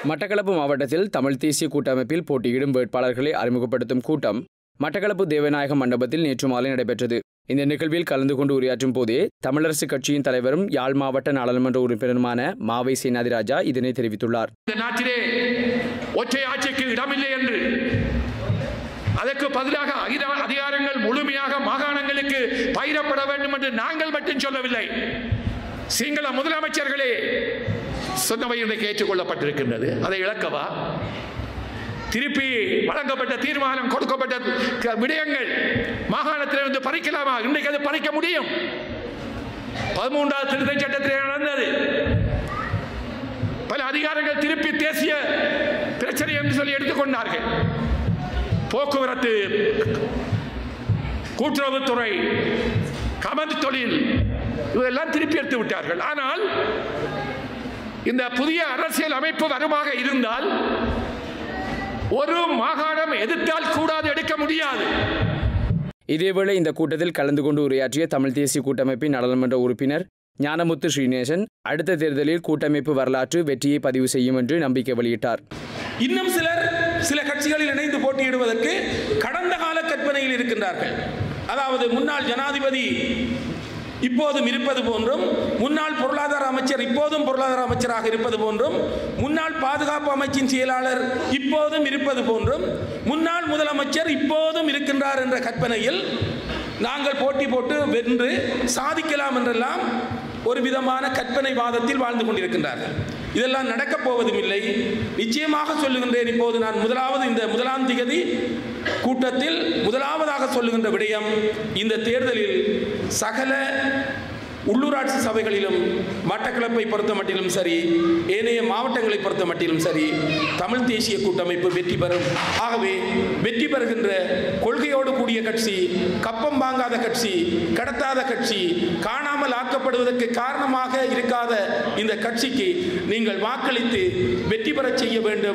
மட்டக்களப்பு மாவட்டத்தில் தமிழ் தேசிய கூட்டமைப்பில் போட்டியிடும் வேட்பாளர்களை அறிமுகப்படுத்தும் கூட்டம் மட்டக்களப்பு தேவநாயக மண்டபத்தில் நேற்று மாலை நடைபெற்றது இந்த நிகழ்வில் கலந்து கொண்டு உரையாற்றும் போதே தமிழரசு கட்சியின் தலைவரும் யாழ் மாவட்ட நாடாளுமன்ற உறுப்பினருமான மாவை சேனாதிராஜா இதனை தெரிவித்துள்ளார் இந்த நாட்டிலே ஒற்றை ஆட்சிக்கு இடமில்லை என்று அதற்கு பதிலாக அதிகா- அதிகாரங்கள் முழுமையாக மாகாணங்களுக்கு பயிரப்பட வேண்டும் என்று நாங்கள் மட்டும் சொல்லவில்லை சிங்கள முதலமைச்சர்களே சொன்னவை இன்றைக்கு ஏற்றுக்கொள்ளப்பட்டிருக்கின்றது அதை இழக்கவா திருப்பி வழங்கப்பட்ட தீர்மானம் கொடுக்கப்பட்ட க- விடயங்கள் மாகாணத்திலிருந்து பறிக்கலாமா இன்றைக்கு அது பறிக்க முடியும் பதிமூன்றாவது திருத்தச் சட்டத்திலே நடந்தது பல அதிகாரங்கள் திருப்பி தேசிய பிரச்சனை என்று சொல்லி எடுத்துக்கொண்டார்கள் போக்குவரத்து கூட்டுறவுத்துறை கமது தொழில் இதெல்லாம் திருப்பி எடுத்து விட்டார்கள் ஆனால் இந்த புதிய அரசியல் அமைப்பு வருமாக இருந்தால் ஒரு மாகாணம் எதிர்த்தால் கூடாது எடுக்க முடியாது இதேவேளை இந்த கூட்டத்தில் கலந்து கொண்டு உரையாற்றிய தமிழ் தேசிய கூட்டமைப்பின் நாடாளுமன்ற உறுப்பினர் ஞானமுத்து ஸ்ரீநேசன் அடுத்த தேர்தலில் கூட்டமைப்பு வரலாற்று வெற்றியை பதிவு செய்யும் என்று நம்பிக்கை வெளியிட்டார் இன்னும் சிலர் சில கட்சிகளில் இணைந்து போட்டியிடுவதற்கு கடந்த கால கற்பனையில் இருக்கின்றார்கள் அதாவது முன்னாள் ஜனாதிபதி இப்போதும் இருப்பது போன்றும் முன்னாள் பொருளாதார அமைச்சர் இப்போதும் பொருளாதார அமைச்சராக இருப்பது போன்றும் முன்னாள் பாதுகாப்பு அமைச்சின் செயலாளர் இப்போதும் இருப்பது போன்றும் முன்னாள் முதலமைச்சர் இப்போதும் இருக்கின்றார் என்ற கற்பனையில் நாங்கள் போட்டி போட்டு வென்று சாதிக்கலாம் என்றெல்லாம் ஒரு விதமான கற்பனை வாதத்தில் வாழ்ந்து கொண்டிருக்கின்றார்கள் இதெல்லாம் நடக்கப் போவதும் இல்லை நிச்சயமாக சொல்லுகின்றேன் இப்போது நான் முதலாவது இந்த முதலாம் திகதி கூட்டத்தில் முதலாவதாக சொல்லுகின்ற விடயம் இந்த தேர்தலில் சகல உள்ளூராட்சி சபைகளிலும் மட்டக்களப்பை பொறுத்த மட்டிலும் சரி ஏனைய மாவட்டங்களை பொறுத்த மட்டிலும் சரி தமிழ் தேசிய கூட்டமைப்பு வெற்றி பெறும் ஆகவே வெற்றி பெறுகின்ற கொள்கையோடு கூடிய கட்சி கப்பம் வாங்காத கட்சி கடத்தாத கட்சி காணாமல் ஆக்கப்படுவதற்கு காரணமாக இருக்காத இந்த கட்சிக்கு நீங்கள் வாக்களித்து வெற்றி பெறச் செய்ய வேண்டும்